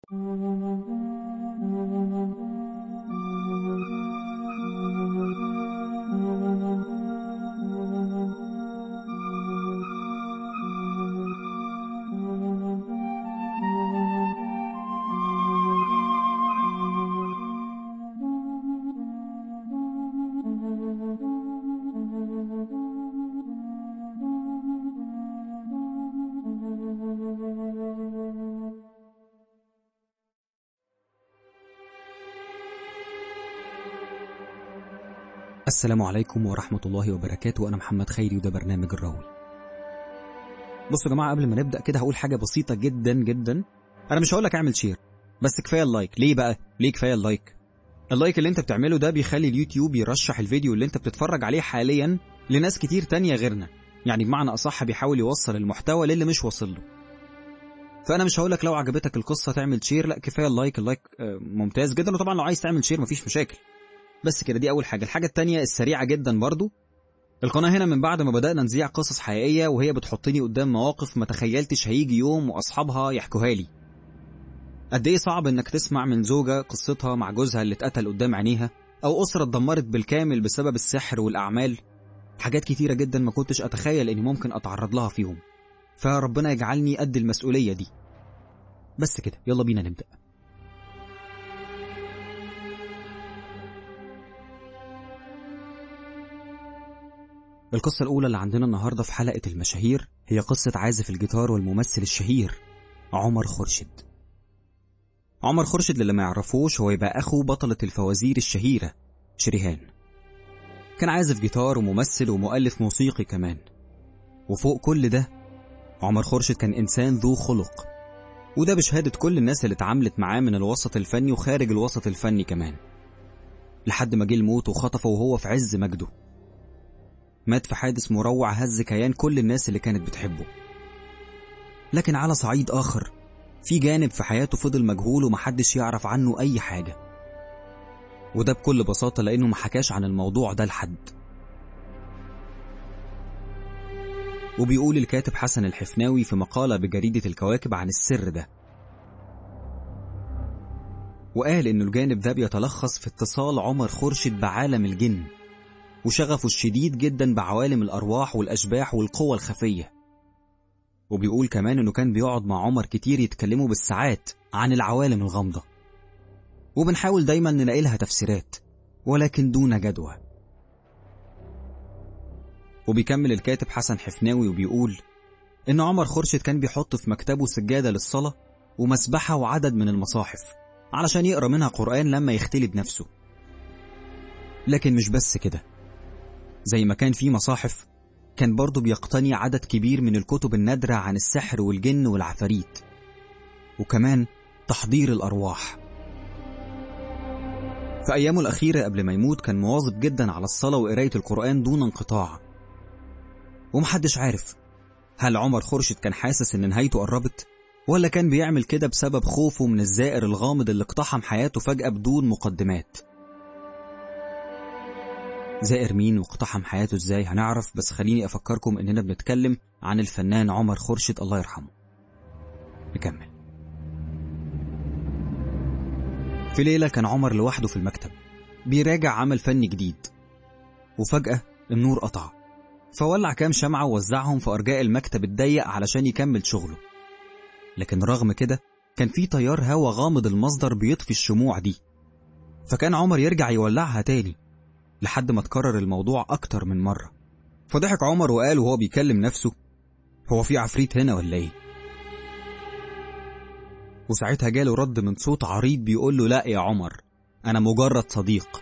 السلام عليكم ورحمة الله وبركاته أنا محمد خيري وده برنامج الراوي بصوا يا جماعة قبل ما نبدأ كده هقول حاجة بسيطة جدا جدا أنا مش هقولك اعمل شير بس كفاية اللايك ليه بقى؟ ليه كفاية اللايك؟ اللايك اللي انت بتعمله ده بيخلي اليوتيوب يرشح الفيديو اللي انت بتتفرج عليه حاليا لناس كتير تانية غيرنا يعني بمعنى أصح بيحاول يوصل المحتوى للي مش واصل له فأنا مش هقولك لو عجبتك القصة تعمل شير لا كفاية اللايك اللايك آه، ممتاز جدا وطبعا لو عايز تعمل شير مفيش مشاكل بس كده دي أول حاجة الحاجة التانية السريعة جدا برضو القناة هنا من بعد ما بدأنا نذيع قصص حقيقية وهي بتحطني قدام مواقف ما تخيلتش هيجي يوم وأصحابها يحكوها لي قد إيه صعب إنك تسمع من زوجة قصتها مع جوزها اللي اتقتل قدام عينيها أو أسرة اتدمرت بالكامل بسبب السحر والأعمال حاجات كتيرة جدا ما كنتش أتخيل إني ممكن أتعرض لها في يوم فربنا يجعلني قد المسؤولية دي بس كده يلا بينا نبدأ القصة الأولى اللي عندنا النهاردة في حلقة المشاهير هي قصة عازف الجيتار والممثل الشهير عمر خورشيد عمر خورشيد اللي ما يعرفوش هو يبقى أخو بطلة الفوازير الشهيرة شريهان كان عازف جيتار وممثل ومؤلف موسيقي كمان وفوق كل ده عمر خورشيد كان إنسان ذو خلق وده بشهادة كل الناس اللي اتعاملت معاه من الوسط الفني وخارج الوسط الفني كمان لحد ما جه الموت وخطفه وهو في عز مجده مات في حادث مروع هز كيان كل الناس اللي كانت بتحبه لكن على صعيد آخر في جانب في حياته فضل مجهول ومحدش يعرف عنه أي حاجة وده بكل بساطة لأنه ما حكاش عن الموضوع ده لحد وبيقول الكاتب حسن الحفناوي في مقالة بجريدة الكواكب عن السر ده وقال إنه الجانب ده بيتلخص في اتصال عمر خورشيد بعالم الجن وشغفه الشديد جدا بعوالم الأرواح والأشباح والقوى الخفية وبيقول كمان إنه كان بيقعد مع عمر كتير يتكلموا بالساعات عن العوالم الغامضة وبنحاول دايما نلاقي لها تفسيرات ولكن دون جدوى وبيكمل الكاتب حسن حفناوي وبيقول إن عمر خورشيد كان بيحط في مكتبه سجادة للصلاة ومسبحة وعدد من المصاحف علشان يقرأ منها قرآن لما يختلي بنفسه لكن مش بس كده زي ما كان في مصاحف كان برضه بيقتني عدد كبير من الكتب النادرة عن السحر والجن والعفاريت وكمان تحضير الأرواح في أيامه الأخيرة قبل ما يموت كان مواظب جدا على الصلاة وقراية القرآن دون انقطاع ومحدش عارف هل عمر خورشيد كان حاسس إن نهايته قربت ولا كان بيعمل كده بسبب خوفه من الزائر الغامض اللي اقتحم حياته فجأة بدون مقدمات زائر مين واقتحم حياته ازاي هنعرف بس خليني افكركم اننا بنتكلم عن الفنان عمر خورشيد الله يرحمه نكمل في ليلة كان عمر لوحده في المكتب بيراجع عمل فني جديد وفجأة النور قطع فولع كام شمعة ووزعهم في أرجاء المكتب الضيق علشان يكمل شغله لكن رغم كده كان في تيار هوا غامض المصدر بيطفي الشموع دي فكان عمر يرجع يولعها تاني لحد ما تكرر الموضوع أكتر من مرة فضحك عمر وقال وهو بيكلم نفسه هو في عفريت هنا ولا ايه وساعتها جاله رد من صوت عريض بيقول له لا يا عمر أنا مجرد صديق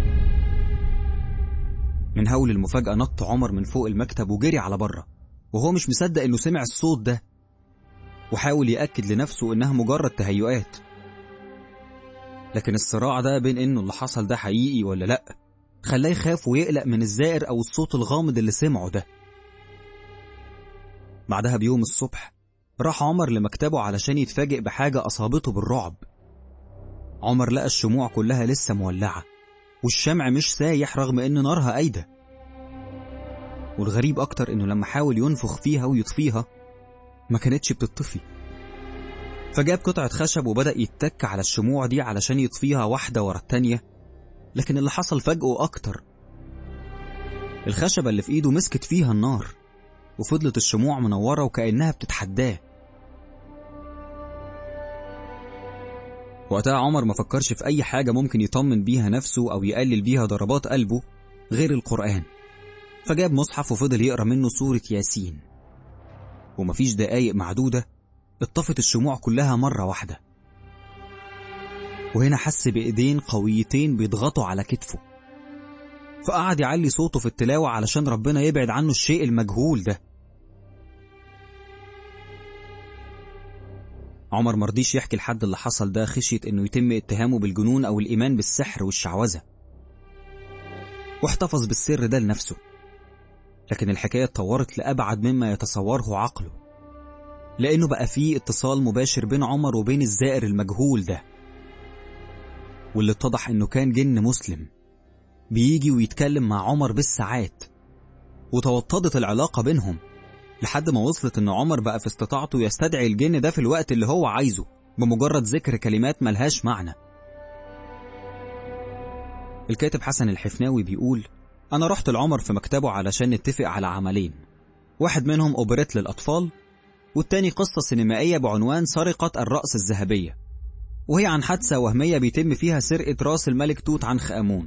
من هول المفاجأة نط عمر من فوق المكتب وجري على بره وهو مش مصدق إنه سمع الصوت ده وحاول يأكد لنفسه إنها مجرد تهيؤات لكن الصراع ده بين إنه اللي حصل ده حقيقي ولا لأ خلاه يخاف ويقلق من الزائر أو الصوت الغامض اللي سمعه ده بعدها بيوم الصبح راح عمر لمكتبه علشان يتفاجئ بحاجة أصابته بالرعب عمر لقى الشموع كلها لسه مولعة والشمع مش سايح رغم إن نارها قايدة والغريب أكتر إنه لما حاول ينفخ فيها ويطفيها ما كانتش بتطفي فجاب قطعة خشب وبدأ يتك على الشموع دي علشان يطفيها واحدة ورا التانية لكن اللي حصل فجأه أكتر الخشبة اللي في إيده مسكت فيها النار وفضلت الشموع منورة وكأنها بتتحداه وقتها عمر ما فكرش في أي حاجة ممكن يطمن بيها نفسه أو يقلل بيها ضربات قلبه غير القرآن فجاب مصحف وفضل يقرأ منه سورة ياسين ومفيش دقايق معدودة اتطفت الشموع كلها مرة واحدة وهنا حس بإيدين قويتين بيضغطوا على كتفه فقعد يعلي صوته في التلاوة علشان ربنا يبعد عنه الشيء المجهول ده عمر مرضيش يحكي لحد اللي حصل ده خشية انه يتم اتهامه بالجنون او الايمان بالسحر والشعوذة واحتفظ بالسر ده لنفسه لكن الحكاية اتطورت لأبعد مما يتصوره عقله لأنه بقى فيه اتصال مباشر بين عمر وبين الزائر المجهول ده واللي اتضح انه كان جن مسلم بيجي ويتكلم مع عمر بالساعات وتوطدت العلاقة بينهم لحد ما وصلت ان عمر بقى في استطاعته يستدعي الجن ده في الوقت اللي هو عايزه بمجرد ذكر كلمات ملهاش معنى الكاتب حسن الحفناوي بيقول أنا رحت لعمر في مكتبه علشان نتفق على عملين واحد منهم أوبريت للأطفال والتاني قصة سينمائية بعنوان سرقة الرأس الذهبية وهي عن حادثة وهمية بيتم فيها سرقة راس الملك توت عنخ آمون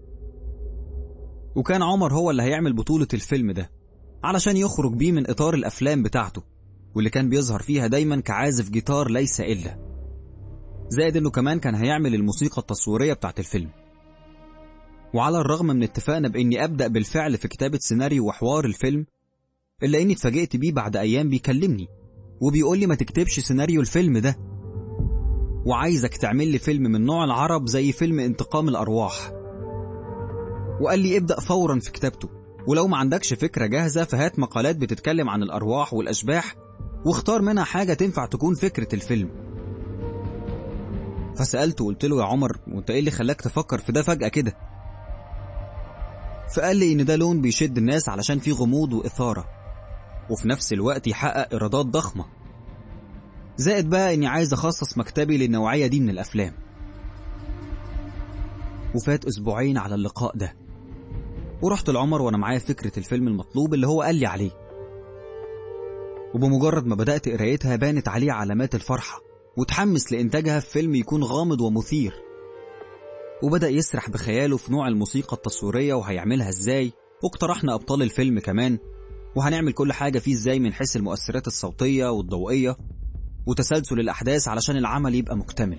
وكان عمر هو اللي هيعمل بطولة الفيلم ده علشان يخرج بيه من إطار الأفلام بتاعته واللي كان بيظهر فيها دايما كعازف جيتار ليس إلا زائد إنه كمان كان هيعمل الموسيقى التصويرية بتاعت الفيلم وعلى الرغم من اتفاقنا بإني أبدأ بالفعل في كتابة سيناريو وحوار الفيلم إلا إني اتفاجئت بيه بعد أيام بيكلمني وبيقول لي ما تكتبش سيناريو الفيلم ده وعايزك تعمل لي فيلم من نوع العرب زي فيلم انتقام الأرواح وقال لي ابدأ فورا في كتابته ولو ما عندكش فكرة جاهزة فهات مقالات بتتكلم عن الأرواح والأشباح واختار منها حاجة تنفع تكون فكرة الفيلم فسألته وقلت له يا عمر وانت ايه اللي خلاك تفكر في ده فجأة كده فقال لي ان ده لون بيشد الناس علشان فيه غموض وإثارة وفي نفس الوقت يحقق إيرادات ضخمة زائد بقى اني عايز اخصص مكتبي للنوعية دي من الافلام وفات اسبوعين على اللقاء ده ورحت لعمر وانا معايا فكرة الفيلم المطلوب اللي هو قال لي عليه وبمجرد ما بدأت قرايتها بانت عليه علامات الفرحة وتحمس لإنتاجها في فيلم يكون غامض ومثير وبدأ يسرح بخياله في نوع الموسيقى التصويرية وهيعملها ازاي واقترحنا أبطال الفيلم كمان وهنعمل كل حاجة فيه ازاي من حيث المؤثرات الصوتية والضوئية وتسلسل الأحداث علشان العمل يبقى مكتمل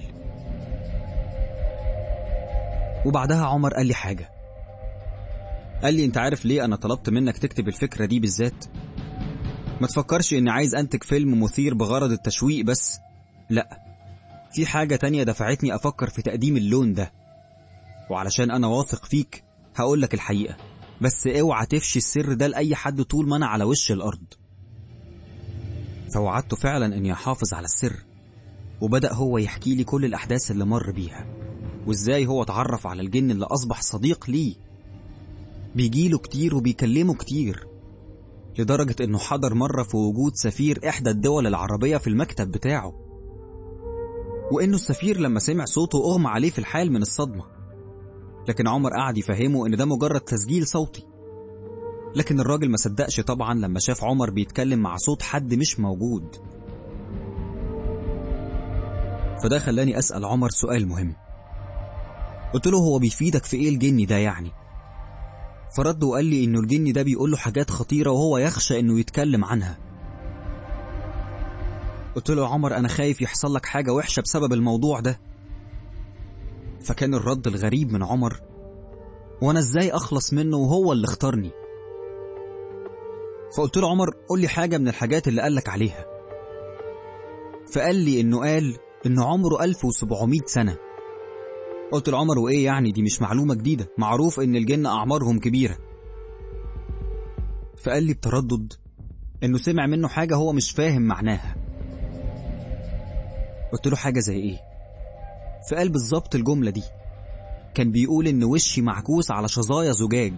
وبعدها عمر قال لي حاجة قال لي انت عارف ليه انا طلبت منك تكتب الفكرة دي بالذات ما تفكرش اني عايز انتج فيلم مثير بغرض التشويق بس لا في حاجة تانية دفعتني افكر في تقديم اللون ده وعلشان انا واثق فيك هقولك الحقيقة بس اوعى تفشي السر ده لأي حد طول ما انا على وش الارض فوعدته فعلا اني احافظ على السر وبدأ هو يحكي لي كل الاحداث اللي مر بيها وازاي هو اتعرف على الجن اللي اصبح صديق ليه بيجيله كتير وبيكلمه كتير لدرجة انه حضر مرة في وجود سفير احدى الدول العربية في المكتب بتاعه وانه السفير لما سمع صوته اغمى عليه في الحال من الصدمة لكن عمر قعد يفهمه ان ده مجرد تسجيل صوتي لكن الراجل ما صدقش طبعا لما شاف عمر بيتكلم مع صوت حد مش موجود فده خلاني اسأل عمر سؤال مهم قلت له هو بيفيدك في ايه الجني ده يعني فرد وقال لي انه الجني ده بيقول له حاجات خطيرة وهو يخشى انه يتكلم عنها قلت له يا عمر انا خايف يحصل لك حاجة وحشة بسبب الموضوع ده فكان الرد الغريب من عمر وانا ازاي اخلص منه وهو اللي اختارني فقلت له عمر قول لي حاجة من الحاجات اللي قالك عليها فقال لي انه قال انه عمره 1700 سنة قلت له عمر وايه يعني دي مش معلومة جديدة معروف ان الجن اعمارهم كبيرة فقال لي بتردد انه سمع منه حاجة هو مش فاهم معناها قلت له حاجة زي ايه فقال بالظبط الجملة دي كان بيقول ان وشي معكوس على شظايا زجاج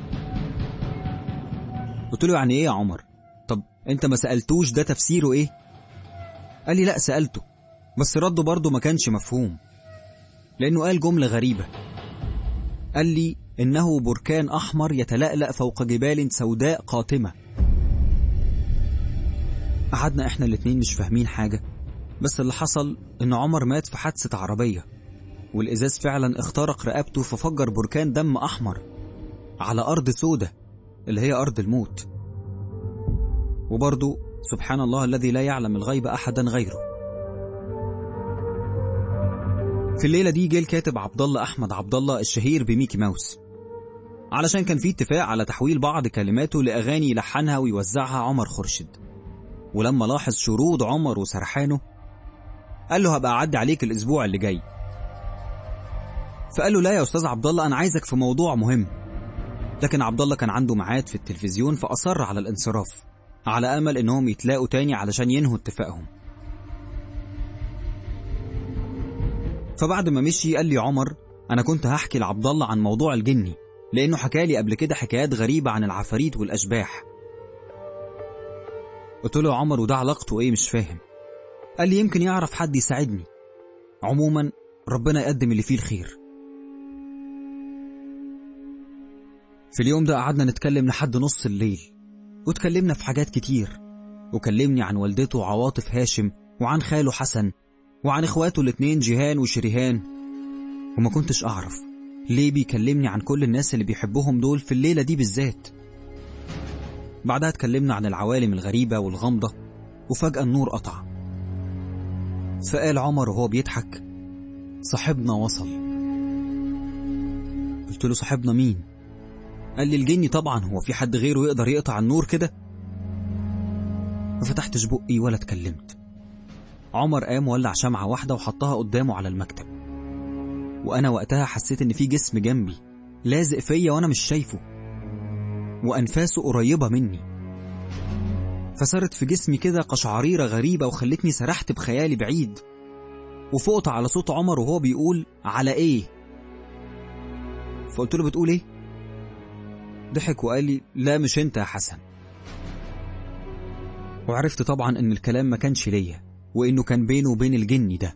قلت له يعني ايه يا عمر طب انت ما سألتوش ده تفسيره ايه قال لي لا سألته بس رده برضه ما كانش مفهوم لأنه قال جملة غريبة قال لي إنه بركان أحمر يتلألأ فوق جبال سوداء قاتمة قعدنا إحنا الاتنين مش فاهمين حاجة بس اللي حصل إن عمر مات في حادثة عربية والإزاز فعلا اخترق رقبته ففجر بركان دم أحمر على أرض سودة اللي هي أرض الموت وبرضه سبحان الله الذي لا يعلم الغيب أحدا غيره في الليلة دي جه الكاتب عبد الله أحمد عبد الله الشهير بميكي ماوس علشان كان في اتفاق على تحويل بعض كلماته لأغاني يلحنها ويوزعها عمر خورشيد ولما لاحظ شرود عمر وسرحانه قال له هبقى أعدي عليك الأسبوع اللي جاي فقال له لا يا أستاذ عبد الله أنا عايزك في موضوع مهم لكن عبد الله كان عنده ميعاد في التلفزيون فأصر على الانصراف على أمل إنهم يتلاقوا تاني علشان ينهوا اتفاقهم فبعد ما مشي قال لي عمر أنا كنت هحكي لعبد الله عن موضوع الجني لأنه حكالي قبل كده حكايات غريبة عن العفاريت والأشباح قلت له يا عمر وده علاقته إيه مش فاهم قال لي يمكن يعرف حد يساعدني عموما ربنا يقدم اللي فيه الخير في اليوم ده قعدنا نتكلم لحد نص الليل واتكلمنا في حاجات كتير وكلمني عن والدته عواطف هاشم وعن خاله حسن وعن اخواته الاتنين جيهان وشريهان وما كنتش اعرف ليه بيكلمني عن كل الناس اللي بيحبهم دول في الليلة دي بالذات بعدها اتكلمنا عن العوالم الغريبة والغامضة وفجأة النور قطع فقال عمر وهو بيضحك صاحبنا وصل قلت له صاحبنا مين قال لي الجني طبعا هو في حد غيره يقدر يقطع النور كده ما فتحتش بقي ولا اتكلمت عمر قام ولع شمعة واحدة وحطها قدامه على المكتب وأنا وقتها حسيت إن في جسم جنبي لازق فيا وأنا مش شايفه وأنفاسه قريبة مني فصارت في جسمي كده قشعريرة غريبة وخلتني سرحت بخيالي بعيد وفقت على صوت عمر وهو بيقول على إيه فقلت له بتقول إيه ضحك وقال لي لا مش انت يا حسن وعرفت طبعا ان الكلام ما كانش ليا وانه كان بينه وبين الجني ده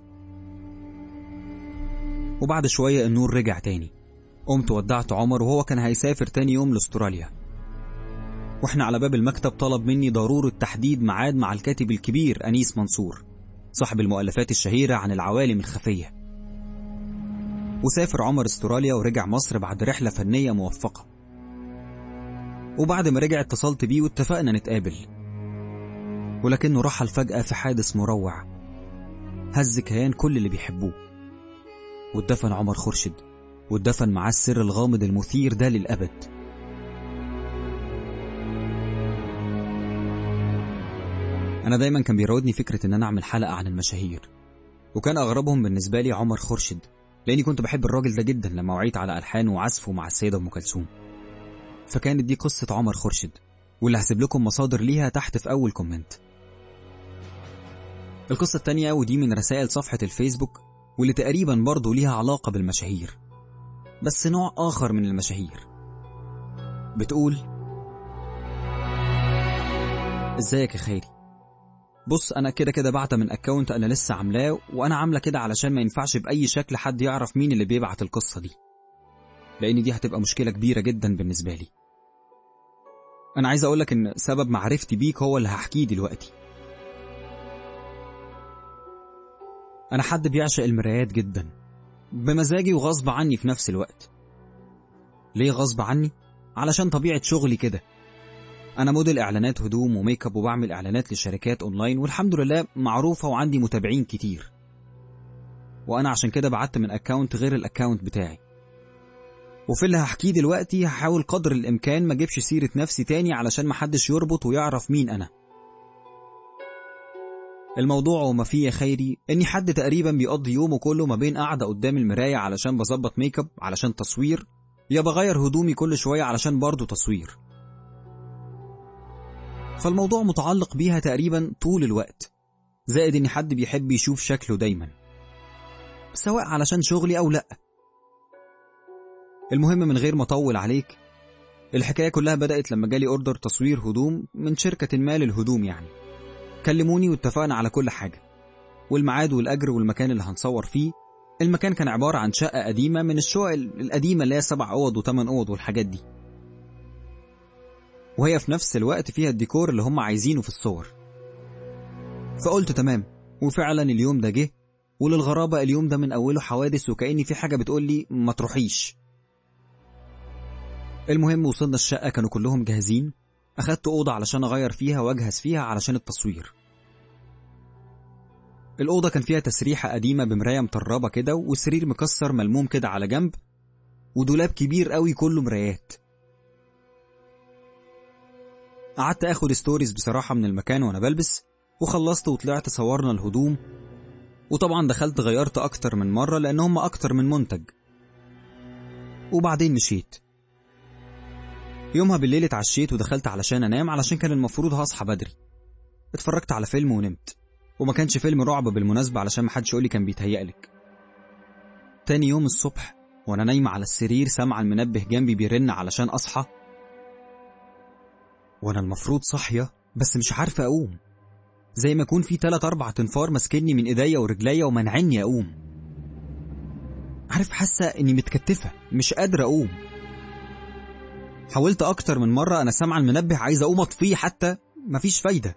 وبعد شوية النور رجع تاني قمت ودعت عمر وهو كان هيسافر تاني يوم لاستراليا واحنا على باب المكتب طلب مني ضرورة تحديد ميعاد مع الكاتب الكبير أنيس منصور صاحب المؤلفات الشهيرة عن العوالم الخفية وسافر عمر استراليا ورجع مصر بعد رحلة فنية موفقة وبعد ما رجع اتصلت بيه واتفقنا نتقابل ولكنه رحل فجأة في حادث مروع هز كيان كل اللي بيحبوه واتدفن عمر خورشيد واتدفن معاه السر الغامض المثير ده للأبد أنا دايما كان بيراودني فكرة إن أنا أعمل حلقة عن المشاهير وكان أغربهم بالنسبة لي عمر خورشيد لأني كنت بحب الراجل ده جدا لما وعيت على ألحانه وعزفه مع السيدة أم كلثوم فكانت دي قصة عمر خورشيد واللي هسيب لكم مصادر ليها تحت في أول كومنت القصة التانية ودي من رسائل صفحة الفيسبوك واللي تقريبا برضه ليها علاقة بالمشاهير بس نوع آخر من المشاهير بتقول ازيك يا خيري بص انا كده كده بعت من اكونت انا لسه عاملاه وانا عامله كده علشان ما ينفعش باي شكل حد يعرف مين اللي بيبعت القصه دي لان دي هتبقى مشكله كبيره جدا بالنسبه لي انا عايز اقولك ان سبب معرفتي بيك هو اللي هحكيه دلوقتي انا حد بيعشق المرايات جدا بمزاجي وغصب عني في نفس الوقت ليه غصب عني علشان طبيعه شغلي كده انا موديل اعلانات هدوم وميك اب وبعمل اعلانات لشركات اونلاين والحمد لله معروفه وعندي متابعين كتير وانا عشان كده بعت من اكونت غير الاكونت بتاعي وفي اللي هحكيه دلوقتي هحاول قدر الامكان ما اجيبش سيره نفسي تاني علشان محدش يربط ويعرف مين انا الموضوع وما فيه يا خيري اني حد تقريبا بيقضي يومه كله ما بين قاعده قدام المرايه علشان بظبط ميك اب علشان تصوير يا بغير هدومي كل شويه علشان برضه تصوير فالموضوع متعلق بيها تقريبا طول الوقت زائد ان حد بيحب يشوف شكله دايما سواء علشان شغلي او لا المهم من غير ما اطول عليك الحكايه كلها بدات لما جالي اوردر تصوير هدوم من شركه ما للهدوم يعني كلموني واتفقنا على كل حاجه والميعاد والأجر والمكان اللي هنصور فيه المكان كان عبارة عن شقة قديمة من الشقق القديمة اللي هي سبع أوض وثمان أوض والحاجات دي وهي في نفس الوقت فيها الديكور اللي هم عايزينه في الصور فقلت تمام وفعلا اليوم ده جه وللغرابة اليوم ده من أوله حوادث وكأني في حاجة بتقول لي ما تروحيش المهم وصلنا الشقة كانوا كلهم جاهزين أخدت أوضة علشان أغير فيها وأجهز فيها علشان التصوير الأوضة كان فيها تسريحة قديمة بمراية مطربة كده وسرير مكسر ملموم كده على جنب ودولاب كبير قوي كله مرايات قعدت اخد ستوريز بصراحة من المكان وانا بلبس وخلصت وطلعت صورنا الهدوم وطبعا دخلت غيرت اكتر من مرة لان هم اكتر من منتج وبعدين مشيت يومها بالليل اتعشيت ودخلت علشان انام علشان كان المفروض هصحى بدري اتفرجت على فيلم ونمت وما كانش فيلم رعب بالمناسبة علشان محدش يقولي كان بيتهيألك تاني يوم الصبح وانا نايمة على السرير سامعة المنبه جنبي بيرن علشان اصحى وانا المفروض صاحية بس مش عارفة اقوم زي ما يكون في تلات اربع تنفار ماسكني من ايديا ورجليا ومنعني اقوم عارف حاسة اني متكتفة مش قادرة اقوم حاولت اكتر من مرة انا سامعة المنبه عايز اقوم اطفيه حتى مفيش فايدة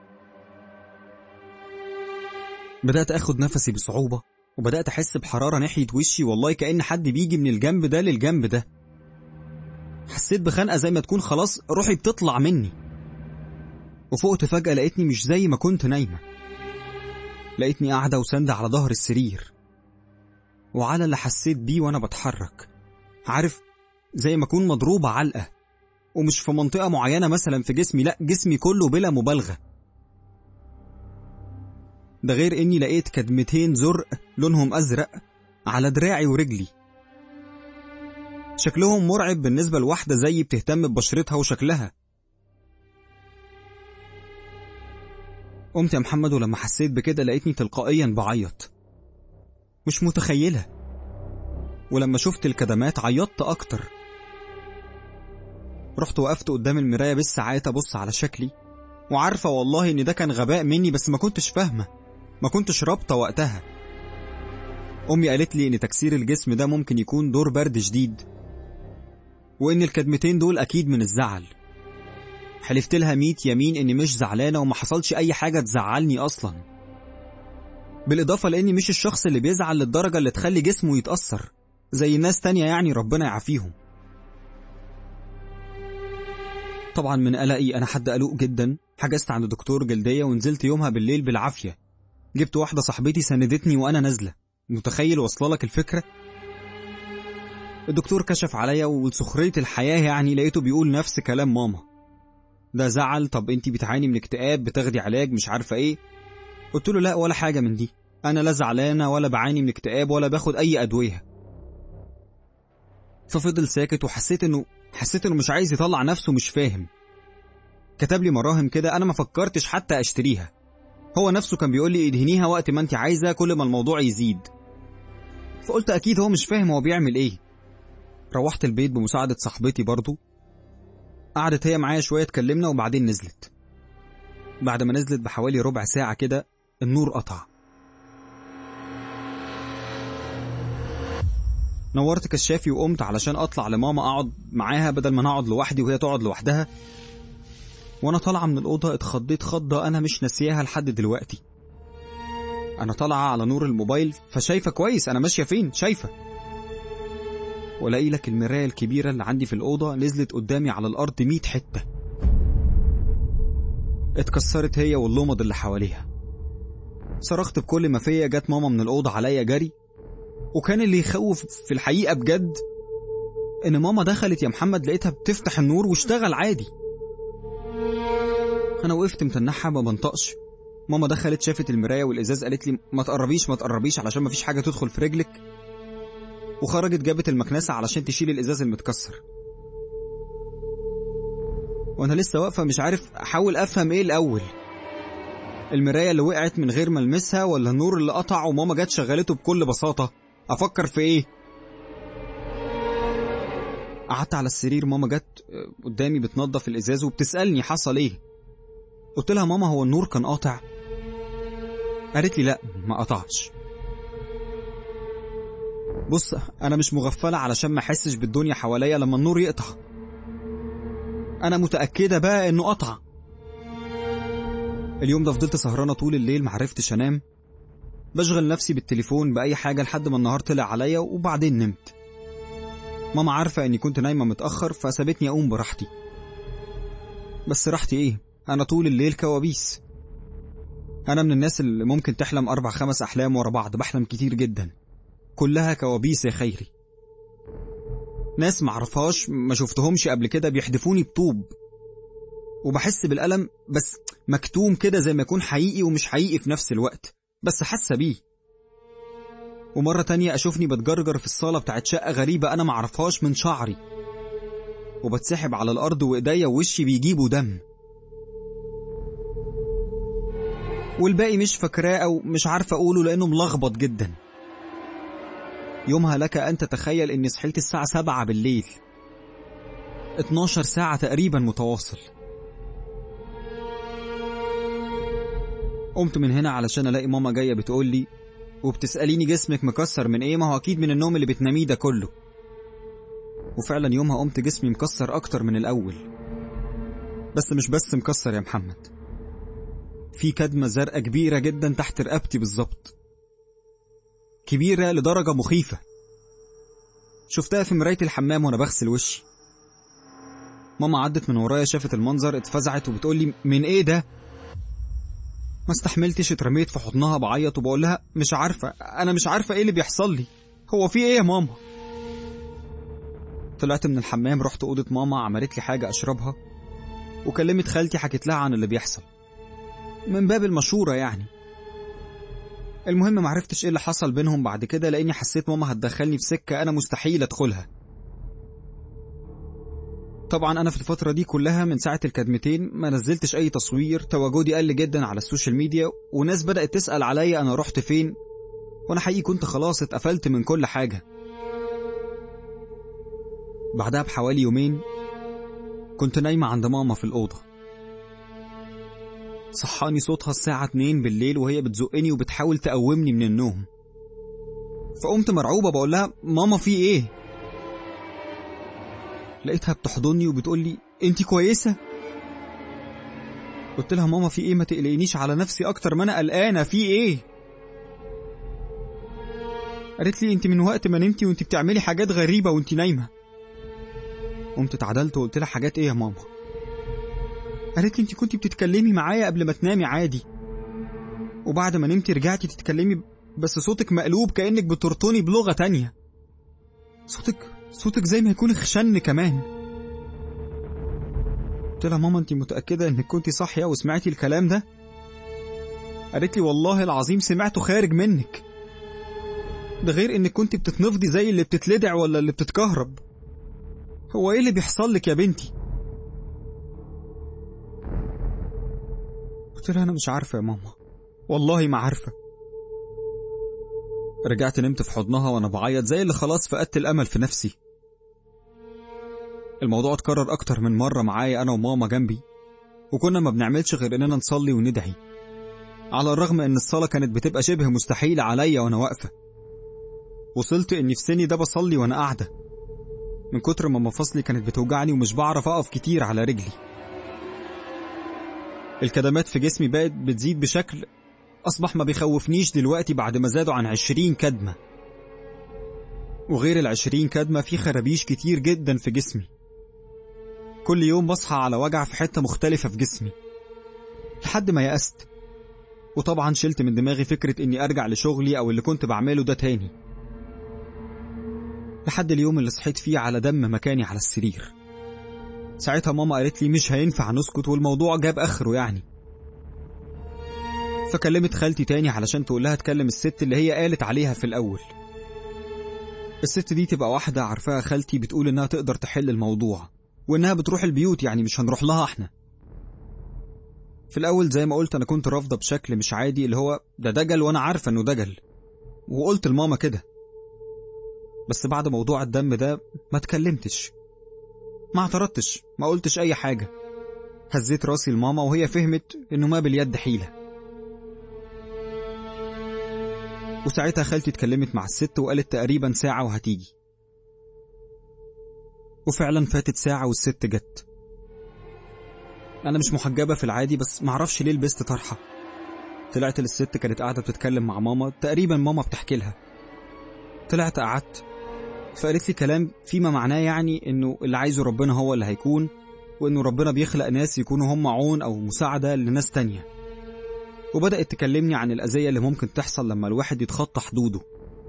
بدأت اخد نفسي بصعوبة وبدأت احس بحرارة ناحية وشي والله كأن حد بيجي من الجنب ده للجنب ده حسيت بخنقة زي ما تكون خلاص روحي بتطلع مني وفقت فجأة لقيتني مش زي ما كنت نايمة لقيتني قاعدة وساندة على ظهر السرير وعلى اللي حسيت بيه وأنا بتحرك عارف زي ما أكون مضروبة علقة ومش في منطقة معينة مثلا في جسمي لأ جسمي كله بلا مبالغة ده غير إني لقيت كدمتين زرق لونهم أزرق على دراعي ورجلي شكلهم مرعب بالنسبة لواحدة زيي بتهتم ببشرتها وشكلها قمت يا محمد ولما حسيت بكده لقيتني تلقائيا بعيط مش متخيلة ولما شفت الكدمات عيطت أكتر رحت وقفت قدام المراية بالساعات أبص على شكلي وعارفة والله إن ده كان غباء مني بس ما كنتش فاهمة ما كنتش رابطة وقتها أمي قالت لي إن تكسير الجسم ده ممكن يكون دور برد شديد وإن الكدمتين دول أكيد من الزعل حلفت لها ميت يمين إني مش زعلانة وما حصلش أي حاجة تزعلني أصلا بالإضافة لإني مش الشخص اللي بيزعل للدرجة اللي تخلي جسمه يتأثر زي الناس تانية يعني ربنا يعافيهم طبعا من قلقي أنا حد قلق جدا حجزت عند دكتور جلدية ونزلت يومها بالليل بالعافية جبت واحدة صاحبتي سندتني وأنا نازلة متخيل واصله لك الفكرة الدكتور كشف عليا ولسخرية الحياة يعني لقيته بيقول نفس كلام ماما ده زعل طب انتي بتعاني من اكتئاب بتاخدي علاج مش عارفة ايه قلت له لا ولا حاجة من دي انا لا زعلانة ولا بعاني من اكتئاب ولا باخد اي ادوية ففضل ساكت وحسيت انه حسيت انه مش عايز يطلع نفسه مش فاهم كتب لي مراهم كده انا ما فكرتش حتى اشتريها هو نفسه كان بيقول لي ادهنيها وقت ما انت عايزة كل ما الموضوع يزيد فقلت اكيد هو مش فاهم هو بيعمل ايه روحت البيت بمساعدة صاحبتي برضو قعدت هي معايا شوية اتكلمنا وبعدين نزلت بعد ما نزلت بحوالي ربع ساعة كده النور قطع نورت كشافي وقمت علشان اطلع لماما اقعد معاها بدل ما نقعد لوحدي وهي تقعد لوحدها وانا طالعه من الاوضه اتخضيت خضه انا مش ناسياها لحد دلوقتي انا طالعه على نور الموبايل فشايفه كويس انا ماشيه فين شايفه والاقي لك المرايه الكبيره اللي عندي في الاوضه نزلت قدامي على الارض 100 حته اتكسرت هي واللمض اللي حواليها صرخت بكل ما فيا جت ماما من الاوضه عليا جري وكان اللي يخوف في الحقيقه بجد ان ماما دخلت يا محمد لقيتها بتفتح النور واشتغل عادي انا وقفت متنحه ما بنطقش ماما دخلت شافت المرايه والازاز قالت لي ما تقربيش ما تقربيش علشان ما فيش حاجه تدخل في رجلك وخرجت جابت المكنسه علشان تشيل الازاز المتكسر وانا لسه واقفه مش عارف احاول افهم ايه الاول المرايه اللي وقعت من غير ما المسها ولا النور اللي قطع وماما جت شغلته بكل بساطه افكر في ايه قعدت على السرير ماما جت قدامي بتنظف الازاز وبتسالني حصل ايه قلت لها ماما هو النور كان قاطع قالت لي لا ما قطعش بص انا مش مغفله علشان ما احسش بالدنيا حواليا لما النور يقطع انا متاكده بقى انه قطع اليوم ده فضلت سهرانه طول الليل معرفتش انام بشغل نفسي بالتليفون باي حاجه لحد ما النهار طلع عليا وبعدين نمت ماما عارفه اني كنت نايمه متاخر فسابتني اقوم براحتي بس راحتي ايه انا طول الليل كوابيس انا من الناس اللي ممكن تحلم اربع خمس احلام ورا بعض بحلم كتير جدا كلها كوابيس يا خيري ناس معرفهاش ما شفتهمش قبل كده بيحدفوني بطوب وبحس بالألم بس مكتوم كده زي ما يكون حقيقي ومش حقيقي في نفس الوقت بس حاسة بيه ومرة تانية أشوفني بتجرجر في الصالة بتاعت شقة غريبة أنا معرفهاش من شعري وبتسحب على الأرض وإيديا ووشي بيجيبوا دم والباقي مش فاكراه أو مش عارفة أقوله لأنه ملخبط جدا يومها لك أن تتخيل إني صحيت الساعة سبعة بالليل 12 ساعة تقريبا متواصل قمت من هنا علشان ألاقي ماما جاية بتقول لي وبتسأليني جسمك مكسر من إيه ما هو أكيد من النوم اللي بتناميه ده كله وفعلا يومها قمت جسمي مكسر أكتر من الأول بس مش بس مكسر يا محمد في كدمة زرقاء كبيرة جدا تحت رقبتي بالظبط كبيرة لدرجة مخيفة شفتها في مراية الحمام وأنا بغسل وشي ماما عدت من ورايا شافت المنظر اتفزعت وبتقولي من ايه ده ما استحملتش اترميت في حضنها بعيط وبقول لها مش عارفة أنا مش عارفة إيه اللي بيحصل لي هو في إيه يا ماما طلعت من الحمام رحت أوضة ماما عملت لي حاجة أشربها وكلمت خالتي حكت لها عن اللي بيحصل من باب المشورة يعني المهم معرفتش ايه اللي حصل بينهم بعد كده لاني حسيت ماما هتدخلني في سكة انا مستحيل ادخلها طبعا انا في الفترة دي كلها من ساعة الكدمتين ما نزلتش اي تصوير تواجدي قل جدا على السوشيال ميديا وناس بدأت تسأل عليا انا رحت فين وانا حقيقي كنت خلاص اتقفلت من كل حاجة بعدها بحوالي يومين كنت نايمة عند ماما في الأوضة صحاني صوتها الساعة 2 بالليل وهي بتزقني وبتحاول تقومني من النوم فقمت مرعوبة بقول لها ماما في ايه لقيتها بتحضني وبتقول لي انت كويسة قلت لها ماما في ايه ما تقلقنيش على نفسي اكتر ما انا قلقانة في ايه قالت لي انت من وقت ما نمتي وانت بتعملي حاجات غريبة وانت نايمة قمت اتعدلت وقلت لها حاجات ايه يا ماما قالت لي انت كنت بتتكلمي معايا قبل ما تنامي عادي وبعد ما نمتي رجعتي تتكلمي بس صوتك مقلوب كأنك بترطني بلغة تانية صوتك صوتك زي ما يكون خشن كمان قلت لها ماما انت متأكدة انك كنت صاحية وسمعتي الكلام ده قالت لي والله العظيم سمعته خارج منك ده غير انك كنت بتتنفضي زي اللي بتتلدع ولا اللي بتتكهرب هو ايه اللي بيحصل لك يا بنتي قلت لها انا مش عارفه يا ماما والله ما عارفه رجعت نمت في حضنها وانا بعيط زي اللي خلاص فقدت الامل في نفسي الموضوع اتكرر اكتر من مره معايا انا وماما جنبي وكنا ما بنعملش غير اننا نصلي وندعي على الرغم ان الصلاه كانت بتبقى شبه مستحيله عليا وانا واقفه وصلت اني في سني ده بصلي وانا قاعده من كتر ما مفاصلي كانت بتوجعني ومش بعرف اقف كتير على رجلي الكدمات في جسمي بقت بتزيد بشكل أصبح ما بيخوفنيش دلوقتي بعد ما زادوا عن عشرين كدمة وغير العشرين كدمة في خرابيش كتير جدا في جسمي كل يوم بصحى على وجع في حتة مختلفة في جسمي لحد ما يأست وطبعا شلت من دماغي فكرة إني أرجع لشغلي أو اللي كنت بعمله ده تاني لحد اليوم اللي صحيت فيه على دم مكاني على السرير ساعتها ماما قالت لي مش هينفع نسكت والموضوع جاب اخره يعني فكلمت خالتي تاني علشان تقول لها تكلم الست اللي هي قالت عليها في الاول الست دي تبقى واحدة عارفاها خالتي بتقول انها تقدر تحل الموضوع وانها بتروح البيوت يعني مش هنروح لها احنا في الاول زي ما قلت انا كنت رافضة بشكل مش عادي اللي هو ده دجل وانا عارفة انه دجل وقلت لماما كده بس بعد موضوع الدم ده ما اتكلمتش ما اعترضتش ما قلتش اي حاجة هزيت راسي لماما وهي فهمت انه ما باليد حيلة وساعتها خالتي اتكلمت مع الست وقالت تقريبا ساعة وهتيجي وفعلا فاتت ساعة والست جت أنا مش محجبة في العادي بس معرفش ليه لبست طرحة طلعت للست كانت قاعدة بتتكلم مع ماما تقريبا ماما بتحكي لها طلعت قعدت فقالت لي كلام فيما معناه يعني انه اللي عايزه ربنا هو اللي هيكون وانه ربنا بيخلق ناس يكونوا هم عون او مساعدة لناس تانية وبدأت تكلمني عن الأذية اللي ممكن تحصل لما الواحد يتخطى حدوده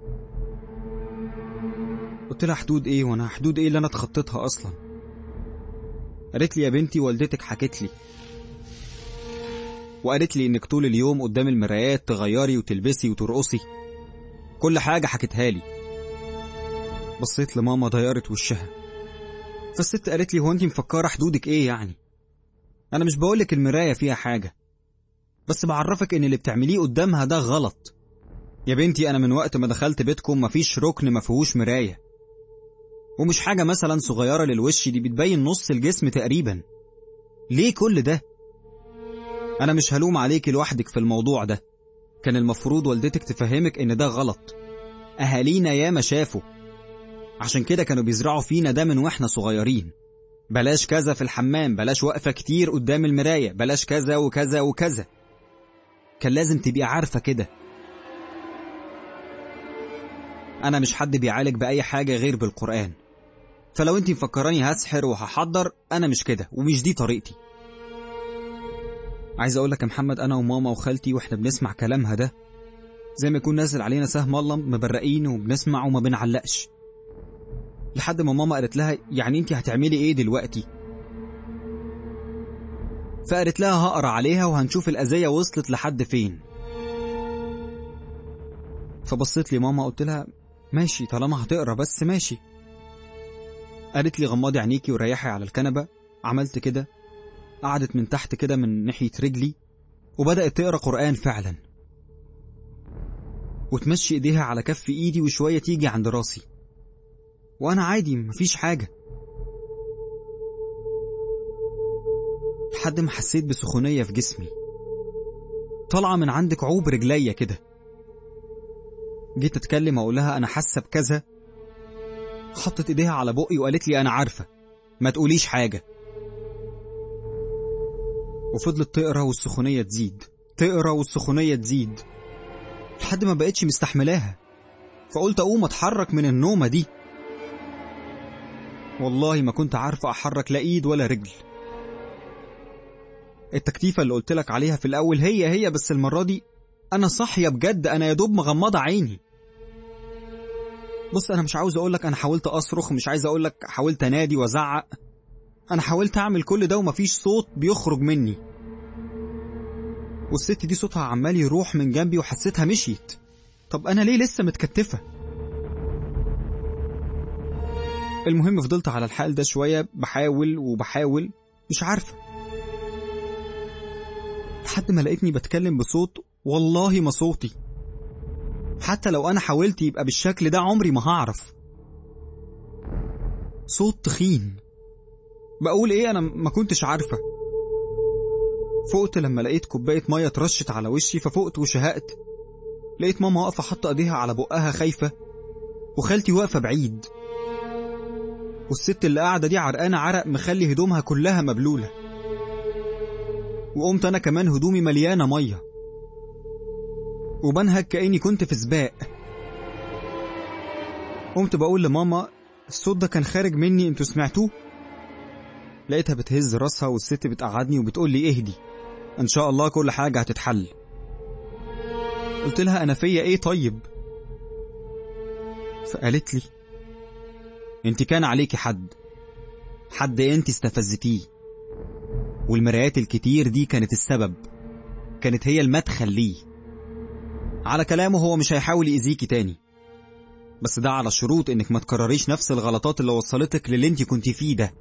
قلت لها حدود ايه وانا حدود ايه اللي انا اتخطيتها اصلا قالت لي يا بنتي والدتك حكت لي وقالت لي انك طول اليوم قدام المرايات تغيري وتلبسي وترقصي كل حاجة حكتها لي بصيت لماما ضيرت وشها فالست قالت لي هو انت مفكرة حدودك ايه يعني انا مش بقولك المراية فيها حاجة بس بعرفك ان اللي بتعمليه قدامها ده غلط يا بنتي انا من وقت ما دخلت بيتكم مفيش ركن ما فيهوش مراية ومش حاجة مثلا صغيرة للوش دي بتبين نص الجسم تقريبا ليه كل ده انا مش هلوم عليكي لوحدك في الموضوع ده كان المفروض والدتك تفهمك ان ده غلط اهالينا ياما شافوا عشان كده كانوا بيزرعوا فينا ده من واحنا صغيرين بلاش كذا في الحمام بلاش وقفة كتير قدام المراية بلاش كذا وكذا وكذا كان لازم تبقي عارفة كده أنا مش حد بيعالج بأي حاجة غير بالقرآن فلو انت مفكراني هسحر وهحضر أنا مش كده ومش دي طريقتي عايز أقول لك يا محمد أنا وماما وخالتي وإحنا بنسمع كلامها ده زي ما يكون نازل علينا سهم الله مبرقين وبنسمع وما بنعلقش لحد ما ماما قالت لها يعني انت هتعملي ايه دلوقتي فقالت لها هقرا عليها وهنشوف الأذية وصلت لحد فين فبصيت لي ماما قلت لها ماشي طالما هتقرا بس ماشي قالت لي غمضي عينيكي وريحي على الكنبة عملت كده قعدت من تحت كده من ناحية رجلي وبدأت تقرا قرآن فعلا وتمشي ايديها على كف ايدي وشوية تيجي عند راسي وانا عادي مفيش حاجة لحد ما حسيت بسخونية في جسمي طالعة من عند كعوب رجليا كده جيت اتكلم اقول لها انا حاسة بكذا حطت ايديها على بقي وقالت لي انا عارفة ما تقوليش حاجة وفضلت تقرا والسخونية تزيد تقرا والسخونية تزيد لحد ما بقتش مستحملاها فقلت اقوم اتحرك من النومة دي والله ما كنت عارفة احرك لا ايد ولا رجل التكتيفة اللي قلت لك عليها في الاول هي هي بس المرة دي انا صاحية بجد انا يا دوب مغمضة عيني بص انا مش عاوز اقولك انا حاولت اصرخ مش عايز اقولك حاولت انادي وازعق انا حاولت اعمل كل ده ومفيش صوت بيخرج مني والست دي صوتها عمال يروح من جنبي وحسيتها مشيت طب انا ليه لسه متكتفه المهم فضلت على الحال ده شويه بحاول وبحاول مش عارفه لحد ما لقيتني بتكلم بصوت والله ما صوتي حتى لو انا حاولت يبقى بالشكل ده عمري ما هعرف صوت تخين بقول ايه انا ما كنتش عارفه فقت لما لقيت كوبايه ميه اترشت على وشي ففقت وشهقت لقيت ماما واقفه حاطه ايديها على بقها خايفه وخالتي واقفه بعيد والست اللي قاعده دي عرقانه عرق مخلي هدومها كلها مبلوله وقمت انا كمان هدومي مليانه ميه وبنهج كاني كنت في سباق قمت بقول لماما الصوت ده كان خارج مني انتوا سمعتوه لقيتها بتهز راسها والست بتقعدني وبتقول لي اهدي ان شاء الله كل حاجه هتتحل قلت لها انا فيا ايه طيب فقالت لي انت كان عليكي حد حد انت استفزتيه والمرايات الكتير دي كانت السبب كانت هي المدخل ليه على كلامه هو مش هيحاول يأذيكي تاني بس ده على شروط انك ما تكرريش نفس الغلطات اللي وصلتك للي انت كنت فيه ده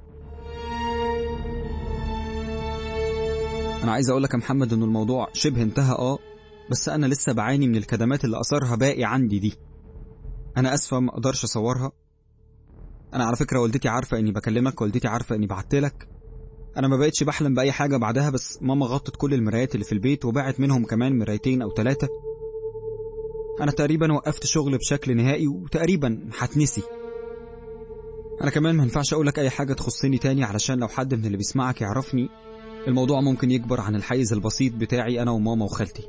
انا عايز اقولك يا محمد ان الموضوع شبه انتهى اه بس انا لسه بعاني من الكدمات اللي اثرها باقي عندي دي انا اسفه ما اقدرش اصورها انا على فكره والدتي عارفه اني بكلمك والدتي عارفه اني بعتلك انا ما بقتش بحلم باي حاجه بعدها بس ماما غطت كل المرايات اللي في البيت وباعت منهم كمان مرايتين او ثلاثه انا تقريبا وقفت شغل بشكل نهائي وتقريبا هتنسي انا كمان ما ينفعش اقولك اي حاجه تخصني تاني علشان لو حد من اللي بيسمعك يعرفني الموضوع ممكن يكبر عن الحيز البسيط بتاعي انا وماما وخالتي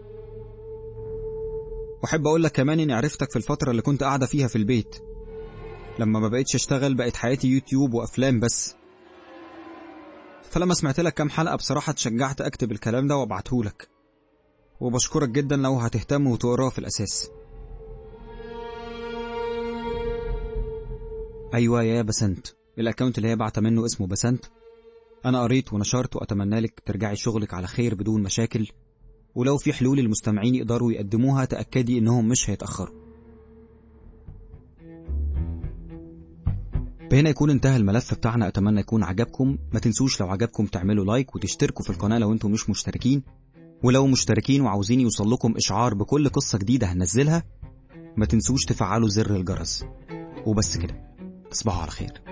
واحب اقول لك كمان اني عرفتك في الفتره اللي كنت قاعده فيها في البيت لما ما بقتش اشتغل بقت حياتي يوتيوب وافلام بس فلما سمعت لك كام حلقه بصراحه اتشجعت اكتب الكلام ده وابعته لك وبشكرك جدا لو هتهتم وتقراه في الاساس ايوه يا بسنت الاكونت اللي هي بعت منه اسمه بسنت انا قريت ونشرت واتمنى لك ترجعي شغلك على خير بدون مشاكل ولو في حلول المستمعين يقدروا يقدموها تأكدي إنهم مش هيتأخروا بهنا يكون انتهى الملف بتاعنا أتمنى يكون عجبكم ما تنسوش لو عجبكم تعملوا لايك وتشتركوا في القناة لو انتم مش مشتركين ولو مشتركين وعاوزين يوصل لكم إشعار بكل قصة جديدة هننزلها ما تنسوش تفعلوا زر الجرس وبس كده تصبحوا على خير